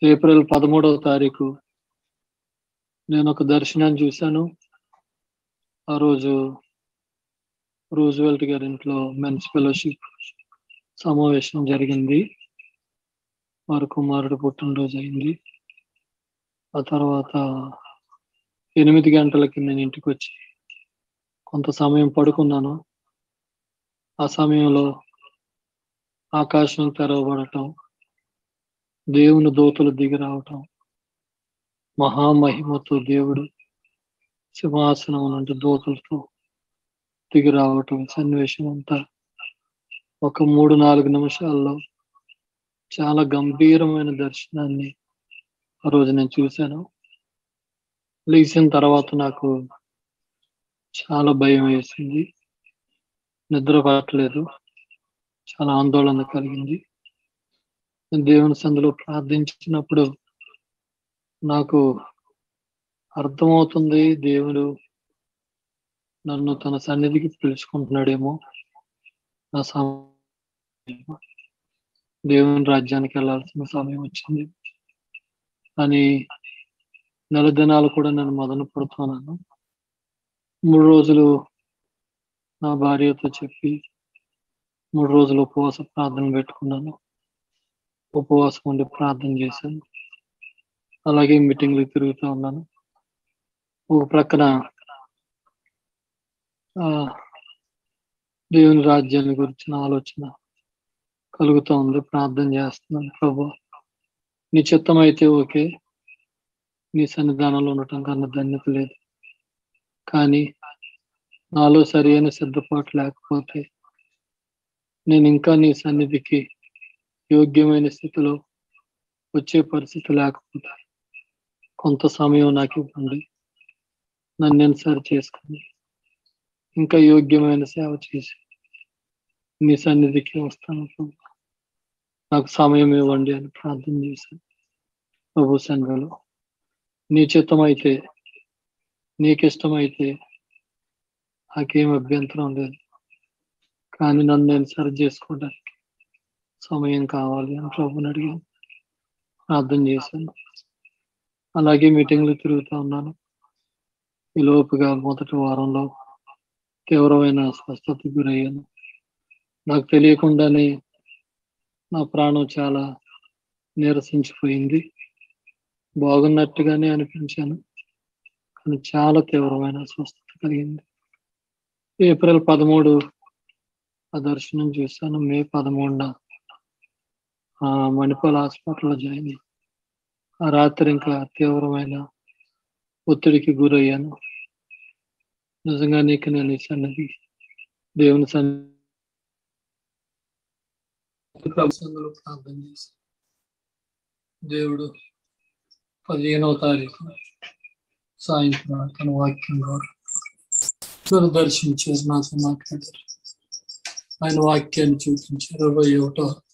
April పదమూడవ తారీఖు నేను ఒక దర్శనాన్ని చూశాను ఆ రోజు రూజ్వెల్ట్ గారి ఇంట్లో మెన్స్ ఫెలోషిప్ సమావేశం జరిగింది వారి కుమారుడు పుట్టినరోజు అయింది ఆ తర్వాత ఎనిమిది గంటలకి నేను ఇంటికి వచ్చి కొంత సమయం పడుకున్నాను ఆ సమయంలో ఆకాశం తెరవబడటం దేవుని దూతలు దిగి రావటం మహామహిమతో దేవుడు సింహాసనం నుండి దూతలతో దిగి రావటం సన్నివేశం అంతా ఒక మూడు నాలుగు నిమిషాల్లో చాలా గంభీరమైన దర్శనాన్ని ఆ రోజు నేను చూశాను లేచిన తర్వాత నాకు చాలా భయం వేసింది నిద్ర పట్టలేదు చాలా ఆందోళన కలిగింది నేను దేవుని సందులో ప్రార్థించినప్పుడు నాకు అర్థమవుతుంది దేవుడు నన్ను తన సన్నిధికి పిలుచుకుంటున్నాడేమో నా సమయం దేవుని రాజ్యానికి వెళ్ళాల్సిన సమయం వచ్చింది అని నెల దినాలు కూడా నేను మొదలు పడుతున్నాను మూడు రోజులు నా భార్యతో చెప్పి మూడు రోజులు ఉపవాస ప్రార్థన పెట్టుకున్నాను ఉపవాసం ఉండి ప్రార్థన చేశాను అలాగే మీటింగ్లు తిరుగుతూ ఉన్నాను ఒక ప్రక్కన ఆ దేవుని రాజ్యాన్ని గురించిన ఆలోచన కలుగుతూ ఉంది ప్రార్థన చేస్తున్నాను ప్రభు నీ చిత్తం అయితే ఓకే నీ సన్నిధానంలో ఉండటం కన్నా ధన్యత లేదు కానీ నాలో సరైన సిద్ధపాటు లేకపోతే నేను ఇంకా నీ సన్నిధికి యోగ్యమైన స్థితిలో వచ్చే పరిస్థితి లేకపోతే కొంత సమయం నాకు ఇవ్వండి నన్ను నేను సరి చేసుకుని ఇంకా యోగ్యమైన సేవ చేసి నీ సన్నిధికి వస్తాను ప్రభు. నాకు సమయం ఇవ్వండి అని ప్రార్థన చేశాను ప్రభు సంఘలో నీ చిత్తం అయితే నీకిష్టమైతే నాకేం అభ్యంతరం లేదు కానీ నన్ను నేను సరి చేసుకోవడానికి సమయం కావాలి అని ప్రభుని అడిగాను ప్రార్థన చేశాను అలాగే మీటింగ్లు తిరుగుతూ ఉన్నాను ఈ లోపుగా మొదటి వారంలో తీవ్రమైన స్వస్థతకు గురయ్యాను నాకు తెలియకుండానే నా ప్రాణం చాలా నీరసించిపోయింది బాగున్నట్టుగానే అనిపించాను కానీ చాలా తీవ్రమైన స్వస్థత కలిగింది ఏప్రిల్ పదమూడు ఆ దర్శనం చూశాను మే పదమూడున ఆ మణిపాల్ హాస్పిటల్లో జాయిన్ అయ్యి ఆ రాత్రి ఇంకా తీవ్రమైన ఒత్తిడికి గురయ్యాను నిజంగా నీకు నేను ఈ సన్నిధి దేవుని సన్నిధిలో ప్రార్థన చేశాను దేవుడు పదిహేనవ తారీఖు సాయంత్రం తన వాక్యం ద్వారా నన్ను దర్శించారు నాతో మాట్లాడారు ఆయన వాక్యాన్ని చూపించారు ఇరవై ఒకటో